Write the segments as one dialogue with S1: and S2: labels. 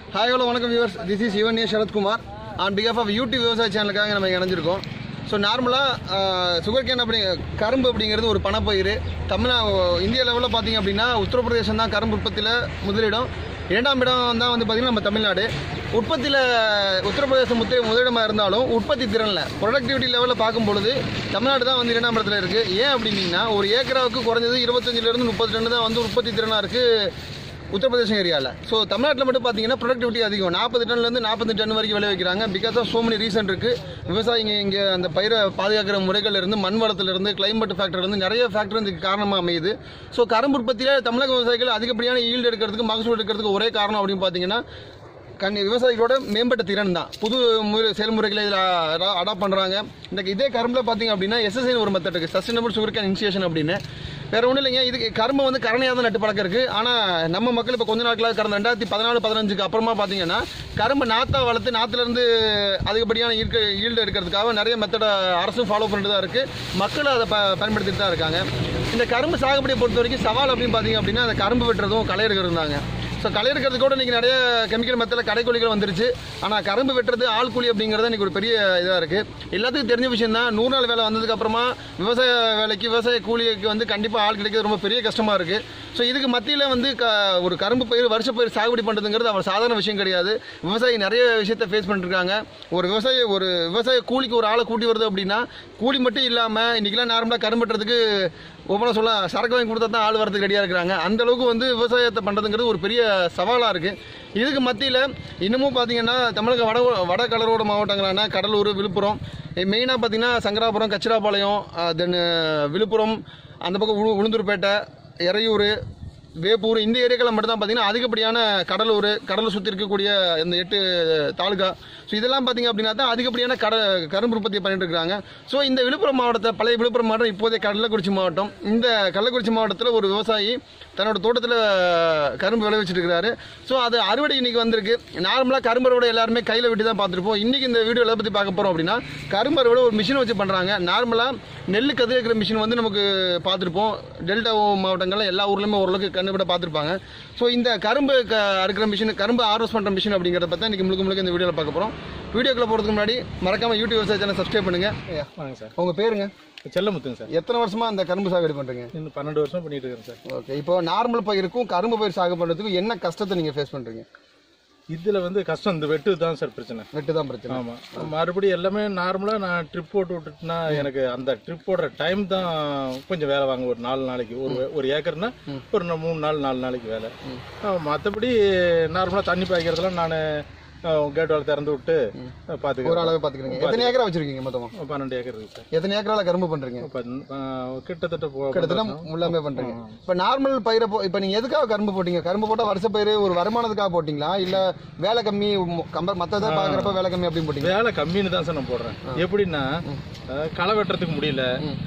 S1: Hi hello வணக்கம் viewers this is Yuvan A Sarathkumar on பிகாஃப் of YouTube விவசாய சேனலுக்காக நம்ம இணைஞ்சிருக்கோம் ஸோ நார்மலாக சுகர் கேன் அப்படி கரும்பு அப்படிங்கிறது ஒரு பணப்பயிர் தமிழ்நா இந்திய லெவலில் பார்த்தீங்க அப்படின்னா உத்தரப்பிரதேசம் தான் கரும்பு உற்பத்தியில் முதலிடம் இரண்டாம் இடம் தான் வந்து பார்த்திங்கன்னா நம்ம தமிழ்நாடு உற்பத்தியில் உத்தரப்பிரதேசம் முத்த முதலிடமாக இருந்தாலும் உற்பத்தி திறனில் ப்ரொடக்டிவிட்டி லெவலில் பார்க்கும் பொழுது தமிழ்நாடு தான் வந்து இரண்டாம் இடத்துல இருக்குது ஏன் அப்படின்னீங்கன்னா ஒரு ஏக்கராவுக்கு குறைஞ்சது இருபத்தஞ்சிலேருந்து முப்பது டன் தான் வந்து உற்பத்தி திறனாக இருக்குது உத்தரப்பிரதேசம் ஏரியாவில் ஸோ தமிழ்நாட்டில் மட்டும் பார்த்தீங்கன்னா ப்ரொடக்டிவிட்டி அதிகம் நாற்பது டன்லேருந்து நாற்பது டன் வரைக்கும் விளை வைக்கிறாங்க because of so many reason இருக்குது விவசாயிங்க இங்கே அந்த பயிரை பாதுகாக்கிற முறைகள் இருந்து மண் வளத்திலிருந்து கிளைமேட் ஃபேக்டர் இருந்து நிறைய ஃபேக்டர் இதுக்கு காரணமாக அமையுது ஸோ கரும்பு உற்பத்தியில் தமிழக விவசாயிகள் அதிகப்படியான ஈல்டு எடுக்கிறதுக்கு மகசூல் எடுக்கிறதுக்கு ஒரே காரணம் அப்படின்னு பார்த்தீங்கன்னா கண் விவசாயிகளோட மேம்பட்ட திறன் தான் புது முறை செயல்முறைகளை இதில் அடாப்ட் பண்ணுறாங்க இந்த இதே கரும்பில் பார்த்தீங்க அப்படின்னா எஸ்எஸ்ஐன்னு ஒரு மெத்தட் இருக்குது சஸ்டைனபிள் சுகர் கேன் இனிஷியேஷன் அப்படின்னு வேற ஒன்றும் இல்லைங்க இதுக்கு கரும்பு வந்து கரணையாக தான் நட்டு பழக்கம் இருக்குது ஆனால் நம்ம மக்கள் இப்போ கொஞ்ச நாட்களாக கடந்த ரெண்டாயிரத்தி பதினாலு பதினஞ்சுக்கு அப்புறமா பார்த்தீங்கன்னா கரும்பு நாத்தா வளர்த்து நாற்றுலேருந்து அதிகப்படியான ஈர்க்க ஈல்டு எடுக்கிறதுக்காக நிறைய மெத்தடை அரசும் ஃபாலோ பண்ணிட்டு தான் இருக்குது மக்களும் அதை ப பயன்படுத்திட்டு தான் இருக்காங்க இந்த கரும்பு சாகுபடியை பொறுத்த வரைக்கும் சவால் அப்படின்னு பார்த்தீங்க அப்படின்னா அந்த கரும்பு வெட்டுறதும் களை எடுக்கிறதும் தாங்க ஸோ களை எடுக்கிறது கூட இன்றைக்கி நிறைய கெமிக்கல் மெத்தில் கடைக்கூலிகள் வந்துருச்சு ஆனால் கரும்பு வெட்டுறது ஆள் கூலி அப்படிங்கிறது இன்றைக்கி ஒரு பெரிய இதாக இருக்குது எல்லாத்துக்கும் தெரிஞ்ச விஷயம் தான் நூறு நாள் வேலை வந்ததுக்கு அப்புறமா விவசாய வேலைக்கு விவசாய கூலிக்கு வந்து கண்டிப்பாக ஆள் கிடைக்கிறது ரொம்ப பெரிய கஷ்டமாக இருக்குது ஸோ இதுக்கு மத்தியில் வந்து க ஒரு கரும்பு பயிர் வருஷ பயிர் சாகுபடி பண்ணுறதுங்கிறது அவர் சாதாரண விஷயம் கிடையாது விவசாயி நிறைய விஷயத்தை ஃபேஸ் பண்ணிருக்காங்க ஒரு விவசாய ஒரு விவசாய கூலிக்கு ஒரு ஆளை கூட்டி வருது அப்படின்னா கூலி மட்டும் இல்லாமல் இன்றைக்கெலாம் நார்மலாக கரும்பு வெட்டுறதுக்கு ஒவ்வொன்றும் சொல்ல சரக்கு வாங்கி கொடுத்தா தான் ஆள் வரதுக்கு ரெடியாக இருக்கிறாங்க அந்த அளவுக்கு வந்து விவசாயத்தை பண்ணுறதுங்கிறது ஒரு பெரிய சவாலாக இருக்குது இதுக்கு மத்தியில் இன்னமும் பார்த்தீங்கன்னா தமிழக வட வட கடலோர மாவட்டங்களான கடலூர் விழுப்புரம் மெயினாக பார்த்தீங்கன்னா சங்கராபுரம் கச்சிராபாளையம் தென் விழுப்புரம் அந்த பக்கம் உளு உளுந்தூர்பேட்டை எறையூர் வேப்பூர் இந்த ஏரியாக்களில் மட்டும் தான் பார்த்தீங்கன்னா அதிகப்படியான கடலூர் கடலை சுற்றி இருக்கக்கூடிய இந்த எட்டு தாலுகா ஸோ இதெல்லாம் பார்த்தீங்க அப்படின்னா தான் அதிகப்படியான கட கரும்பு உற்பத்தி பண்ணிட்டு இருக்காங்க ஸோ இந்த விழுப்புரம் மாவட்டத்தை பழைய விழுப்புரம் மாவட்டம் இப்போதைய கள்ளக்குறிச்சி மாவட்டம் இந்த கள்ளக்குறிச்சி மாவட்டத்தில் ஒரு விவசாயி தன்னோட தோட்டத்தில் கரும்பு விளைவிச்சிட்டு இருக்கிறாரு ஸோ அது அறுவடை இன்னைக்கு வந்திருக்கு நார்மலாக கரும்பு அறுவடை எல்லாருமே கையில் விட்டு தான் பார்த்துருப்போம் இன்னைக்கு இந்த வீடியோ எதை பற்றி பார்க்க போகிறோம் அப்படின்னா கரும்பு அறுவடை ஒரு மிஷின் வச்சு பண்ணுறாங்க நார்மலாக நெல் கதிர் இருக்கிற மிஷின் வந்து நமக்கு பார்த்துருப்போம் டெல்டா மாவட்டங்களில் எல்லா ஊர்லேயுமே ஓரளவுக்கு கண்டுபிட பார்த்துருப்பாங்க ஸோ இந்த கரும்பு க அறுக்கிற மிஷின் கரும்பு ஹார்வெஸ்ட் பண்ணுற மிஷின் அப்படிங்கிறத பற்றி இன்றைக்கி முழுக்க முழுக்க இந்த வீடியோவில் பார்க்க போகிறோம் வீடியோக்குள்ள போகிறதுக்கு முன்னாடி மறக்காமல் யூடியூப் விவசாய சேனல் சப்ஸ்கிரைப் பண்ணுங்கள்
S2: வணக்கம் சார்
S1: உங்கள் பேருங்க
S2: செல்லமுத்துங்க சார்
S1: எத்தனை வருஷமாக அந்த கரும்பு சாகுபடி பண்ணுறீங்க
S2: இன்னும் பன்னெண்டு வருஷம் பண்ணிட்டு இருக்கேன் சார்
S1: ஓகே இப்போ நார்மல் பயிருக்கும் கரும்பு பயிர் சாகு பண்ணுறதுக்கும் என்ன கஷ்டத்தை நீங்கள் ஃபேஸ் பண்ணுறீங்க
S2: இதுல வந்து கஷ்டம் இந்த வெட்டு தான் சார் பிரச்சனை
S1: வெட்டு தான் பிரச்சனை
S2: ஆமா மறுபடியும் எல்லாமே நார்மலா நான் ட்ரிப் போட்டு விட்டுட்டுனா எனக்கு அந்த ட்ரிப் போடுற டைம் தான் கொஞ்சம் வேலை வாங்க ஒரு நாலு நாளைக்கு ஒரு ஒரு ஏக்கர்னா ஒரு நா- மூணு நாள் நாலு நாளைக்கு வேலை மற்றபடி நார்மலா தண்ணி பாய்க்கிறதுலாம் நான் கேட் வால் திறந்து விட்டு
S1: ஒரு
S2: பார்த்துக்கிறேன்
S1: அளவு பார்த்துக்கிறீங்க எத்தனை ஏக்கரா வச்சிருக்கீங்க மொத்தமாக
S2: பன்னெண்டு ஏக்கர் இருக்கு சார்
S1: எத்தனை ஏக்கரால கரும்பு பண்ணுறீங்க
S2: இப்ப, ஆ, கிட்டத்தட்ட போ-
S1: கிட்டத்தட்ட எல்லாமே பண்றீங்க இப்ப நார்மல் பயிரை போ இப்ப நீங்க எதுக்காக கரும்பு போட்டீங்க கரும்பு போட்டா வருஷ பயிர் ஒரு வருமானத்துக்காக போட்டீங்களா இல்ல வேலை கம்மி கம்பேர் மத்ததை பாக்குறப்ப வேலை கம்மி அப்படின்னு போட்டீங்க
S2: வேலை கம்மின்னு தான் சார் நான் போடுறேன் எப்படின்னா அஹ், களை வெட்டுறதுக்கு முடியல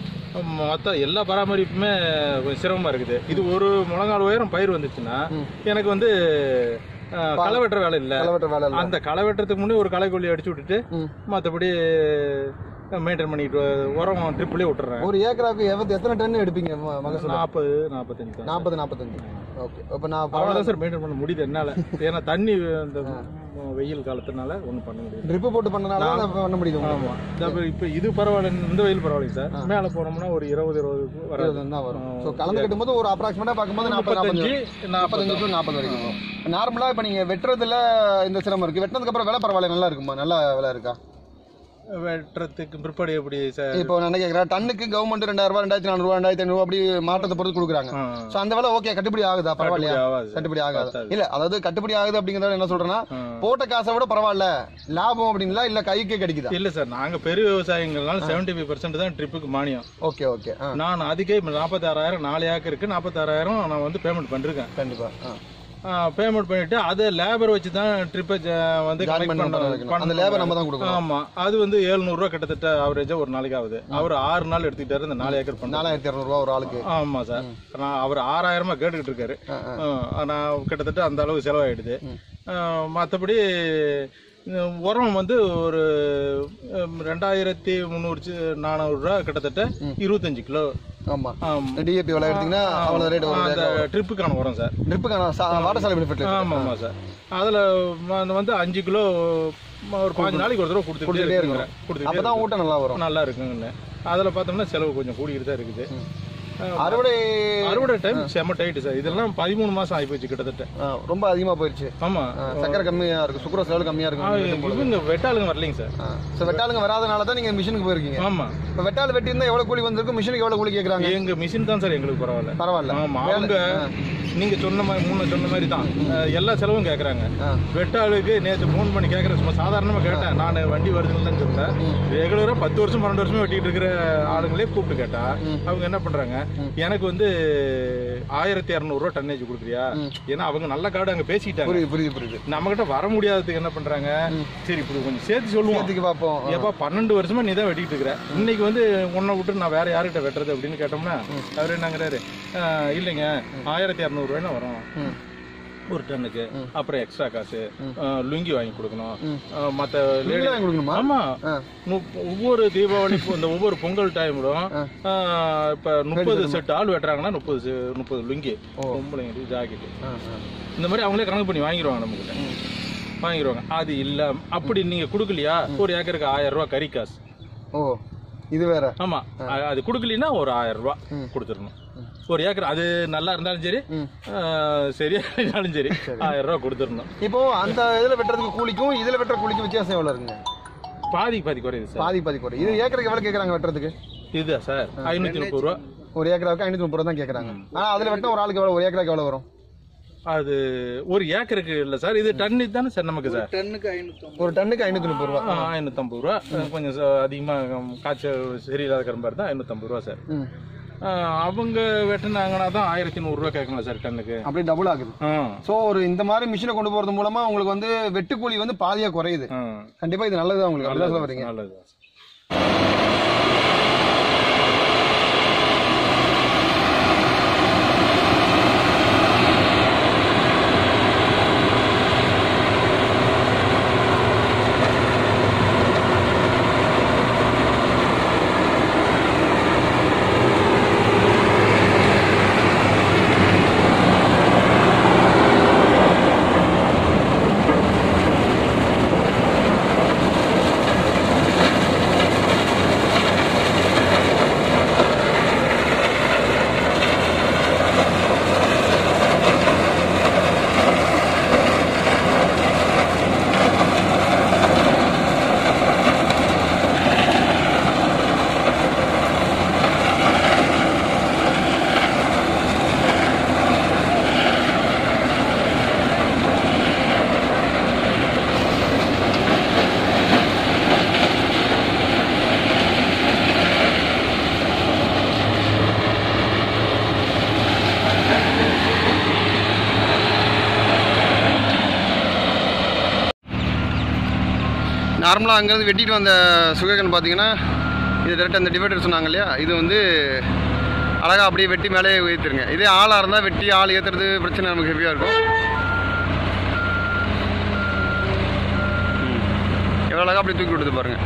S2: மொத்த எல்லா பராமரிப்புமே கொஞ்சம் சிரமமா இருக்குது இது ஒரு முழங்கால் உயரம் பயிர் வந்துச்சுன்னா எனக்கு வந்து அஹ், களை வெட்டுற வேலை இல்ல
S1: களவெட்டுற வேலை இல்ல
S2: அந்த களை வெட்டுறதுக்கு முன்னாடி ஒரு களை கொல்லி அடிச்சு விட்டுட்டு
S1: ம்.
S2: மற்றபடி மெயின்டைன் பண்ணிட்டு உரம் ட்ரிப்லேயே விட்டுறேன்
S1: ஒரு ஏக்கராக்கு எவ்வளவு எத்தனை டன் எடுப்பீங்க ம- மகசூல்
S2: நாற்பது நாற்பத்தஞ்சு தான்
S1: நாற்பது நாற்பத்தஞ்சு ஓகே இப்ப நான்
S2: அவ்வளோதான்
S1: பரவாயில்ல
S2: சார் மெயின்டைன் பண்ண முடியுது என்னால ஏன்னா தண்ணி இந்த வெயில் காலத்தினால ஒன்றும் பண்ண முடியாது
S1: ட்ரிப்பு போட்டு பண்ணனால தான் அதை பண்ண முடியுது உங்களுக்கு.
S2: ஆமா இந்த இப்ப- இப்ப இது பரவாயில்ல இந்த வெயில் பரவாயில்லைங்க சார் மேல போனோம்னா ஒரு இருபது இருபது வராது
S1: இருபது தான் வரும் ஸோ கலந்து கட்டும் போது ஒரு அப்ராக்சிமேட்டா பார்க்கும்போது நாற்பது நாற்பத்தஞ்சு
S2: முப்பத்தஞ்சு
S1: நாற்பத்தஞ்சு டு நாற்பது வரைக்கும் வரும் நார்மலா இப்ப நீங்க வெட்டுறதுல இந்த சிரமம் இருக்கு வெட்டினதுக்கு அப்புறம் விலை பரவாயில்ல நல்லா இருக்குமா நல்ல விலை இருக்கா
S2: வெட்டுறதுக்கு பிற்பாடு எப்படி சார்
S1: இப்போ நான் என்ன கேட்குறேன் டன்னுக்கு கவர்மெண்ட் ரெண்டாயிரம் ரூபாய் ரெண்டாயிரத்தி நானூறுவா ரெண்டாயிரத்தி ஐநூறுவா அப்படி மாற்றத்தை பொறுத்து கொடுக்குறாங்க
S2: ஆ,
S1: ஸோ அந்த வேலை ஓகே கட்டுப்படி ஆகுதா பரவாயில்லையா
S2: கட்டுப்படி ஆகாது சார்.
S1: கட்டுப்படி ஆகாது
S2: பத்தாது.
S1: இல்ல அதாவது கட்டுப்படி ஆகுது அப்படிங்கறத என்ன சொல்றேன்னா
S2: ஆ.
S1: போட்ட காசை விட பரவாயில்ல லாபம் அப்படிங்களா இல்ல கைக்கே கிடைக்குதா
S2: இல்ல சார் நாங்க பெரிய விவசாயிங்கனால செவன்டி ஃபைவ் பர்சன்ட் தான் ட்ரிப்புக்கு மானியம்
S1: ஓகே ஓகே ஆ
S2: நான் அதுக்கே நாற்பத்தாறாயிரம் நாலு ஏக்கருக்கு நாற்பத்தாறாயிரம் நான் வந்து பேமெண்ட் பண்ணிருக்கேன்
S1: கண்டிப்பா ஆ
S2: பேமெண்ட் பண்ணிட்டு அதை லேபர் வச்சு தான் ட்ரிப்பை வந்து
S1: Join
S2: கனெக்ட்
S1: பண்ண
S2: பண்ண
S1: வைக்கணும். அந்த லேபர் நம்ம தான் கொடுக்கணும்
S2: ஆமா அது வந்து 700 ரூபா கிட்டத்தட்ட ஆவரேஜா ஒரு நாளைக்கு ஆகுது அவர் ஆறு நாள் எடுத்துக்கிட்டாரு இந்த நாலு ஏக்கர் பண்ண
S1: நாலாயிரத்தி இரநூறுவா ஒரு ஆளுக்கு
S2: ஆமா சார் நான் அவர் ஆறாயிரமா கேட்டுக்கிட்டு இருக்காரு
S1: ஆ, ஆ.
S2: ஆ, நான் கிட்டத்தட்ட அந்த அளவுக்கு செலவாயிடுது மற்றபடி உரம் வந்து ஒரு ம், ரெண்டாயிரத்தி முந்நூறு சி- நானூறு ரூபா கிட்டத்தட்ட இருபத்தஞ்சு கிலோ
S1: ஆமாம்
S2: ஆம்.
S1: டிஏபி விலை எடுத்தீங்கன்னா அவ்வளோ ரேட் வரும்
S2: அந்த ட்ரிப்புக்கான உரம் சார்
S1: ட்ரிப்புக்கான வாட்டர் சாலை பெனிஃபிட்
S2: ஆமாம் ஆமாம் சார் அதில் வந்து அஞ்சு கிலோ ம- ஒரு பாஞ்சு நாளைக்கு ஒரு தடவை கொடுத்துட்டே
S1: கொடுத்துட்டே
S2: இருக்குங்க
S1: இருக்கணும்.
S2: கொடுத்துட்டே
S1: அப்போ தான் ஊட்டம் நல்லா வரும்
S2: நல்லா இருக்குங்கண்ணே அதில் பார்த்தோம்னா செலவு கொஞ்சம் கூடிக்கிட்டு தான் இருக்குது
S1: அறுவடை
S2: அறுவடை டைம் செம்ம டைட்டு சார் இதெல்லாம் பதிமூணு மாதம் ஆகிப்போச்சு கிட்டத்தட்ட
S1: ஆ, ரொம்ப அதிகமாக போயிடுச்சு
S2: ஆமாம்
S1: ஆ, சக்கரை கம்மியாக இருக்கும் சுக்கர செலவு கம்மியாக இருக்கும்
S2: இவங்க வெட்டாளுங்க வரலைங்க சார்
S1: ஸோ வெட்டாளுங்க வராதனால தான் நீங்கள் மிஷினுக்கு போயிருக்கீங்க
S2: ஆமாம்
S1: இப்போ வெட்டாள் வெட்டி இருந்தால் எவ்வளோ கூலி வந்திருக்கும் மிஷினுக்கு எவ்வளோ கூலி கேட்குறாங்க
S2: எங்க மிஷின் தான் சார் எங்களுக்கு பரவாயில்ல
S1: பரவாயில்ல
S2: ஆமா அவங்க நீங்க சொன்ன மாதிரி முன்ன சொன்ன மாதிரி தான் அஹ், எல்லா செலவும் கேக்குறாங்க
S1: ஆ.
S2: வெட்டாளுக்கு நேத்து ஃபோன் பண்ணி கேக்குறேன் சும்மா சாதாரணமா கேட்டேன் நான் வண்டி வருதுன்னு சொன்னேன் ரெகுலரா பத்து வருஷம் பன்னெண்டு வருஷமா வெட்டிட்டு இருக்கிற ஆளுங்களே கூப்பிட்டு கேட்டா அவங்க என்ன பண்றாங்க எனக்கு வந்து ஆயிரத்தி இரநூறுவா டன்னேஜ் கொடுக்குறியா ஏன்னா அவங்க நல்ல காடு அங்க பேசிட்டாங்க
S1: புரியுது புரியுது புரியுது
S2: நம்ம கிட்ட வர முடியாததுக்கு என்ன பண்றாங்க சரி இப்படி கொஞ்சம் சேர்த்து சொல்லுவோம்
S1: சேர்த்துக்கு பார்ப்போம்
S2: ஏப்பா பன்னெண்டு வருஷமா நீ தான் வெட்டிட்டு இருக்கிற இன்னைக்கு வந்து உன்னை விட்டு நான் வேற யார்கிட்ட வெட்டுறது அப்படின்னு கேட்டோம்னா அவர் என்னங்கிறாரு "ஆஹ், இல்லைங்க ஆயிரத்தி இரநூறுவாய்னா வரும்
S1: ம்
S2: ஒரு டன்னுக்கு அப்புறம் எக்ஸ்ட்ரா காசு ஆஹ், லுங்கி வாங்கி கொடுக்கணும் ஆஹ், மத்த
S1: நீங்களே
S2: lady-
S1: வாங்கி கொடுக்கணுமா
S2: ஆமா
S1: ஆ.
S2: மு- ஒவ்வொரு தீபாவளி இந்த ஒவ்வொரு பொங்கல் டைம்லும் இப்ப முப்பது செட் ஆள் வெட்டுறாங்கன்னா முப்பது செ- முப்பது லுங்கி பொம்பளைங்க ஜாக்கெட்
S1: ஆ ஆ
S2: இந்த மாதிரி அவங்களே கணக்கு பண்ணி வாங்கிடுவாங்க நம்ம கிட்ட வாங்கிடுவாங்க அது இல்ல அப்படி நீங்க கொடுக்கலையா ஒரு ஏக்கருக்கு ஆயிரம் ரூபாய் கறி காசு
S1: ஓ இது வேற
S2: ஆமா அ- அது கொடுக்கலனா ஒரு ஆயிரம் ரூபாய் கொடுத்துடணும் ஒரு ஏக்கர் அது நல்லா இருந்தாலும் சரி
S1: ம்.
S2: ஆஹ், சரியா இருந்தாலும் சரி ஆயிரம் ரூபாய் கொடுத்துடணும்
S1: இப்போ அந்த இதுல வெட்டுறதுக்கு கூலிக்கும் இதுல வெட்டுற கூலிக்கும் வித்தியாசம் எவ்வளவு இருக்குங்க
S2: பாதி பாதி குறையுது சார்
S1: பாதி பாதி குறை இது ஏக்கருக்கு எவ்வளவு கேக்குறாங்க வெட்டுறதுக்கு
S2: இதுதான் சார் ஐநூத்தி முப்பது ரூபா
S1: ஒரு ஏக்கராவுக்கு ஐநூத்தி முப்பது ரூபா தான் கேக்குறாங்க ஆனா அதுல வெட்டினா ஒரு ஆளுக்கு எவ்வளவு ஒரு ஏக்கராக்கு எவ்வளவு வரும்
S2: அது ஒரு ஏக்கருக்கு இல்ல சார் இது டன்னு தானே சார் நமக்கு சார்
S1: ஒரு டன்னுக்கு ஐநூத்தி முப்பது ரூபா
S2: ஆ, ஐநூத்தம்பது ரூபா கொஞ்சம் ச- அதிகமா ம், காய்ச்சல் சரியில்லாத கரும்பாரு தான் ஐநூத்தம்பது ரூபா சார்
S1: ம்.
S2: ஆ, அவங்க வெட்டினாங்கன்னா தான் ஆயிரத்தி நூறுரூவா கேட்கலாம் சார் டன்னுக்கு
S1: அப்படியே டபுள் ஆகுது
S2: ஆ
S1: சோ ஒரு இந்த மாதிரி மிஷினை கொண்டு போறது மூலமா உங்களுக்கு வந்து வெட்டு கூலி வந்து பாதியா குறையுது
S2: ஆ
S1: கண்டிப்பா இது நல்லது உங்களுக்கு அப்படிதான் சொல்ல வரீங்க
S2: நல்லது
S1: நார்மலாக அங்கேருந்து வெட்டிட்டு வந்த சுககன் பார்த்தீங்கன்னா இது டேரெக்டாக இந்த டிவைடர் சொன்னாங்க இல்லையா இது வந்து அழகாக அப்படியே வெட்டி மேலே உயர்த்திருங்க இதே ஆளாக இருந்தால் வெட்டி ஆள் ஏற்றுறது பிரச்சனை நமக்கு ஹெவியாக இருக்கும் ம். எவ்வளோ அழகாக அப்படி தூக்கி விடுது பாருங்க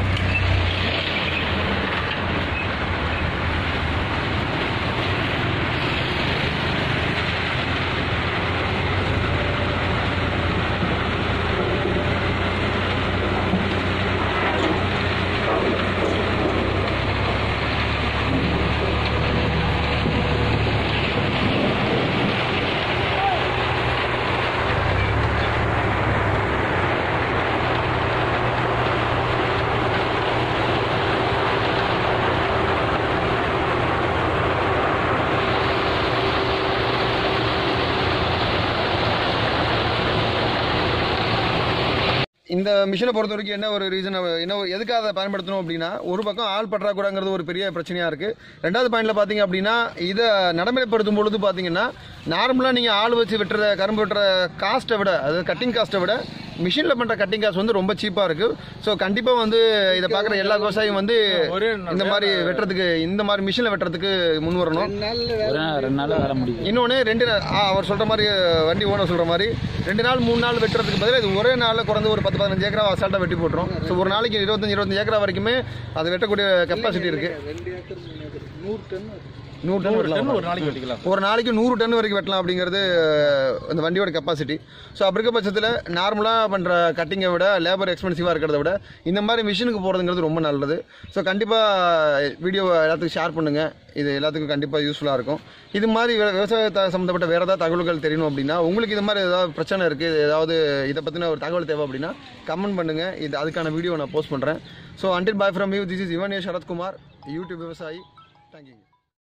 S1: இந்த மிஷினை பொறுத்த வரைக்கும் என்ன ஒரு ரீசன் என்ன ஒரு- எதுக்காக அதை பயன்படுத்தணும் அப்படின்னா ஒரு பக்கம் ஆள் பற்றாக்குறைங்கிறது ஒரு பெரிய பிரச்சனையாக இருக்குது ரெண்டாவது பாயிண்ட்ல பார்த்தீங்க அப்படின்னா இதை நடைமுறைப்படுத்தும் பொழுது பார்த்தீங்கன்னா நார்மலாக நீங்கள் ஆள் வச்சு வெட்டுற கரும்பு வெட்டுற காஸ்ட்டை விட அதாவது கட்டிங் காஸ்ட்டை விட மிஷினில் பண்ணுற கட்டிங் காஸ்ட் வந்து ரொம்ப சீப்பாக இருக்குது ஸோ கண்டிப்பாக வந்து இதை பார்க்குற எல்லா விவசாயியும் வந்து
S2: ஒரே
S1: இந்த மாதிரி வெட்டுறதுக்கு இந்த மாதிரி மிஷினில் வெட்டுறதுக்கு முன் வரணும்
S3: ஒரு நாள் ரெண்டு நாள் வேலை முடியுது
S1: இன்னொன்று ரெண்டு நா- ஆ, அவர் சொல்கிற மாதிரி வண்டி ஓனர் சொல்கிற மாதிரி ரெண்டு நாள் மூணு நாள் வெட்டுறதுக்கு பதிலாக இது ஒரே நாளில் குறைந்த ஒரு பத்து பதினஞ்சு ஏக்கரா அசால்ட்டாக வெட்டி போட்டுரும் ஸோ ஒரு நாளைக்கு இருபத்தஞ்சு இருபத்தஞ்சு ஏக்கரா வரைக்குமே அது வெட்டக்கூடிய கெப்பாசிட்டி இருக்குது நூறு டன்
S2: நூறு டன்
S1: வெட்டலாம்
S2: ஒரு நாளைக்கு வெட்டிக்கலாம்
S1: ஒரு நாளைக்கு நூறு டன் வரைக்கும் வெட்டலாம் அப்படிங்கிறது அஹ், இந்த வண்டியோட கெப்பாசிட்டி ஸோ அப்படி இருக்க பட்சத்தில் நார்மலாக பண்ணுற கட்டிங்கை விட லேபர் எக்ஸ்பென்சிவாக இருக்கிறத விட இந்த மாதிரி மிஷினுக்கு போகிறதுங்கிறது ரொம்ப நல்லது ஸோ கண்டிப்பாக வீடியோ எல்லாத்துக்கும் ஷேர் பண்ணுங்கள் இது எல்லாத்துக்கும் கண்டிப்பாக யூஸ்ஃபுல்லாக இருக்கும் இது மாதிரி விவ- விவசாயத்தை சம்மந்தப்பட்ட வேறு ஏதாவது தகவல்கள் தெரியணும் அப்படின்னா உங்களுக்கு இது மாதிரி ஏதாவது பிரச்சனை இருக்குது ஏதாவது இதை பற்றின ஒரு தகவல் தேவை அப்படின்னா கமெண்ட் பண்ணுங்கள் இது அதுக்கான வீடியோ நான் போஸ்ட் பண்ணுறேன் so until bye from you this is Yuvan A Sarathkumar YouTube விவசாயி தேங்க்யூ